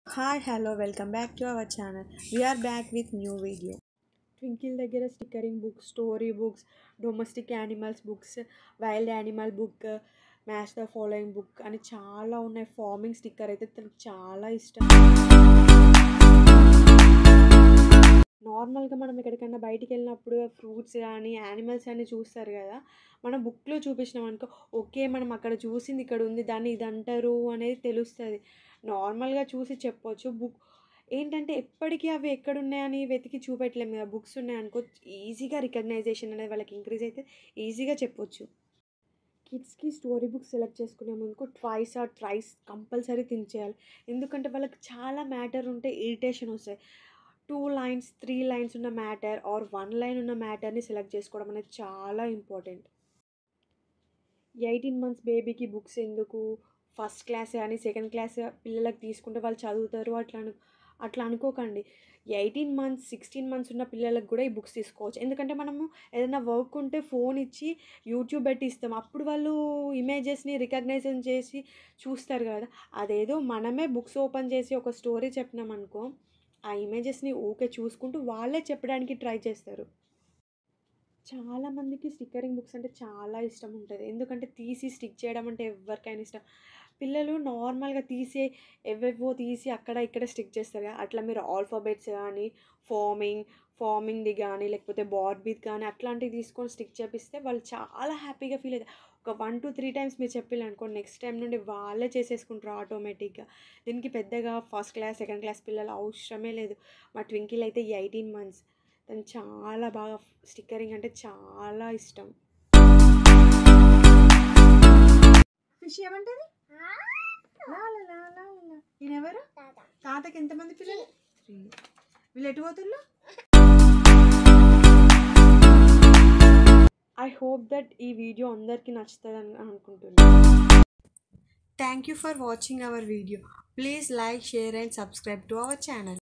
hi hello welcome back to our channel we are back with new video Twinkle దగ్గర stickering books story books domestic animals books wild animal book match the following book అని చాలా ఉన్నాయి farming sticker అయితే తనకు చాలా ఇష్టం నార్మల్గా మనం ఎక్కడికైనా బయటికి వెళ్ళినప్పుడు ఫ్రూట్స్ కానీ యానిమల్స్ అని చూస్తారు కదా మనం బుక్లో చూపించినాం అనుకో ఓకే మనం అక్కడ చూసింది ఇక్కడ ఉంది దాన్ని ఇది అంటారు అనేది తెలుస్తుంది నార్మల్గా చూసి చెప్పొచ్చు బుక్ ఏంటంటే ఎప్పటికీ అవి ఎక్కడున్నాయని వెతికి చూపెట్టలేము కదా బుక్స్ ఉన్నాయనుకో ఈజీగా రికగ్నైజేషన్ అనేది వాళ్ళకి ఇంక్రీజ్ అయితే ఈజీగా చెప్పొచ్చు కిడ్స్కి స్టోరీ బుక్స్ సెలెక్ట్ చేసుకునే ముందుకు twice or thrice compulsory think చేయాలి ఎందుకంటే వాళ్ళకి చాలా మ్యాటర్ ఉంటే ఇరిటేషన్ వస్తాయి టూ లైన్స్ త్రీ లైన్స్ ఉన్న మ్యాటర్ ఆర్ వన్ లైన్ ఉన్న మ్యాటర్ని సెలెక్ట్ చేసుకోవడం అనేది చాలా ఇంపార్టెంట్ ఎయిటీన్ మంత్స్ బేబీకి బుక్స్ ఎందుకు ఫస్ట్ క్లాస్ కానీ సెకండ్ క్లాస్ పిల్లలకు తీసుకుంటే వాళ్ళు చదువుతారు అట్లా అను అట్లా అనుకోకండి ఎయిటీన్ మంత్స్ సిక్స్టీన్ మంత్స్ ఉన్న పిల్లలకు కూడా ఈ బుక్స్ తీసుకోవచ్చు ఎందుకంటే మనము ఏదైనా వర్క్ ఉంటే ఫోన్ ఇచ్చి యూట్యూబ్ పెట్టి ఇస్తాం అప్పుడు వాళ్ళు ఇమేజెస్ని రికగ్నైజేషన్ చేసి చూస్తారు కదా అదేదో మనమే బుక్స్ ఓపెన్ చేసి ఒక స్టోరీ చెప్పినామనుకో ఆ ఇమేజెస్ని ఊకే చూసుకుంటూ వాళ్ళే చెప్పడానికి ట్రై చేస్తారు చాలామందికి స్టిక్కరింగ్ బుక్స్ అంటే చాలా ఇష్టం ఉంటుంది ఎందుకంటే తీసి స్టిక్ చేయడం అంటే ఎవరికైనా ఇష్టం పిల్లలు నార్మల్గా తీసి ఎవేవో తీసి అక్కడ ఇక్కడ స్టిక్ చేస్తారు కదా అట్లా మీరు ఆల్ఫాబెట్స్ కానీ ఫార్మింగ్ ఫార్మింగ్ది కానీ లేకపోతే బార్బీది కానీ అట్లాంటివి తీసుకొని స్టిక్ చేపిస్తే వాళ్ళు చాలా హ్యాపీగా ఫీల్ అవుతారు ఒక వన్ టు త్రీ టైమ్స్ మీరు చెప్పిల్లు అనుకోండి నెక్స్ట్ టైం నుండి వాళ్ళే చేసేసుకుంటారు ఆటోమేటిక్గా దీనికి పెద్దగా ఫస్ట్ క్లాస్ సెకండ్ క్లాస్ పిల్లలు అవసరమే లేదు మా ట్వింకిల్ అయితే ఎయిటీన్ మంత్స్ తను చాలా బాగా స్టిక్కరింగ్ అంటే చాలా ఇష్టం ఫిష్ ఏమంటది ఈయన ఎవరు తాతకి ఎంతమంది పిల్లలు త్రీ వీళ్ళు ఎటు పోతుల్లో ఐ హోప్ దట్ ఈ వీడియో అందరికీ నచ్చుతుంది అని అనుకుంటున్నాను thank you for watching our video please like share and subscribe to our channel